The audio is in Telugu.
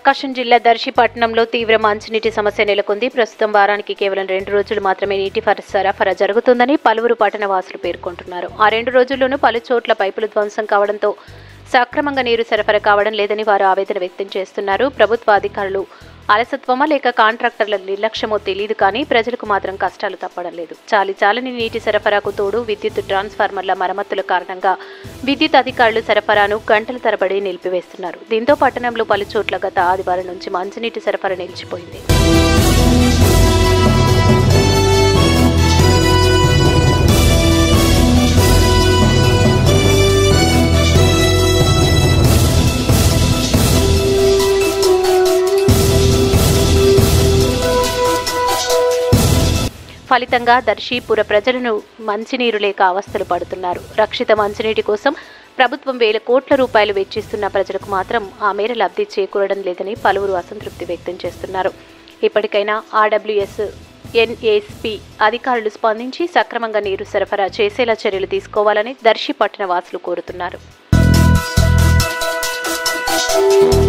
ప్రకాశం జిల్లా దర్శి పట్టణంలో తీవ్ర మంచినీటి సమస్య నెలకొంది ప్రస్తుతం వారానికి కేవలం రెండు రోజులు మాత్రమే నీటి ఫర- సరఫరా జరుగుతుందని పలువురు పట్టణ వాసులు పేర్కొంటున్నారు ఆ రెండు రోజుల్లోనూ పలు చోట్ల పైపులు ధ్వంసం కావడంతో సక్రమంగా నీరు సరఫరా కావడం లేదని వారు ఆవేదన వ్యక్తం చేస్తున్నారు ప్రభుత్వ అధికారులు అలసత్వమా లేక కాంట్రాక్టర్ల నిర్లక్ష్యమో తెలియదు కానీ ప్రజలకు మాత్రం కష్టాలు తప్పడం లేదు చాలి చాలని నీటి సరఫరాకు తోడు విద్యుత్ ట్రాన్స్ఫార్మర్ల మరమ్మతుల కారణంగా విద్యుత్ అధికారులు సరఫరాను గంటల తరబడి నిలిపివేస్తున్నారు దీంతో పట్టణంలో పలు చోట్ల గత ఆదివారం నుంచి మంచినీటి సరఫరా నిలిచిపోయింది ఫలితంగా దర్శీపుర ప్రజలను మంచినీరు లేక అవస్థలు పడుతున్నారు రక్షిత మంచినీటి కోసం ప్రభుత్వం వేల కోట్ల రూపాయలు వెచ్చిస్తున్న ప్రజలకు మాత్రం ఆ మేర లబ్ధి చేకూరడం లేదని పలువురు అసంతృప్తి వ్యక్తం చేస్తున్నారు ఇప్పటికైనా ఆర్డబ్ల్యూఎస్ ఎన్ఏఎస్పి అధికారులు స్పందించి సక్రమంగా నీరు సరఫరా చేసేలా చర్యలు తీసుకోవాలని దర్శి పట్టణ వాసులు కోరుతున్నారు